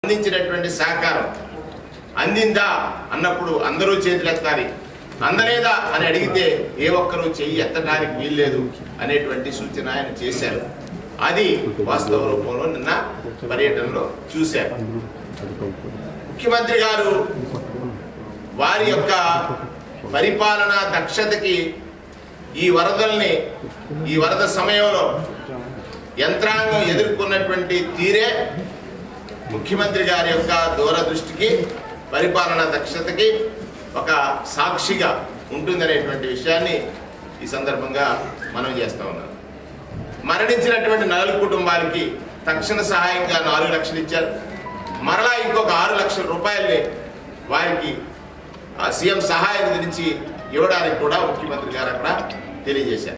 అందించినటువంటి సహకారం అందిందా అన్నప్పుడు అందరూ చేతులెత్తాలి అందలేదా అని అడిగితే ఏ ఒక్కరూ చెయ్యి ఎత్తడానికి వీల్లేదు అనేటువంటి సూచన ఆయన చేశారు అది వాస్తవ రూపంలో నిన్న పర్యటనలో చూశారు ముఖ్యమంత్రి గారు వారి యొక్క పరిపాలనా దక్షతకి ఈ వరదల్ని ఈ వరద సమయంలో యంత్రాంగం ఎదుర్కొన్నటువంటి తీరే ముఖ్యమంత్రి గారి యొక్క దూరదృష్టికి పరిపాలనా దక్షతకి ఒక సాక్షిగా ఉంటుందనేటువంటి విషయాన్ని ఈ సందర్భంగా మనం చేస్తా ఉన్నాం మరణించినటువంటి నాలుగు కుటుంబాలకి తక్షణ సహాయంగా నాలుగు లక్షలు ఇచ్చారు మరలా ఇంకొక ఆరు లక్షల రూపాయల్ని వారికి ఆ సీఎం సహాయ నిధి నుంచి ఇవ్వడానికి కూడా ముఖ్యమంత్రి గారు అక్కడ తెలియజేశారు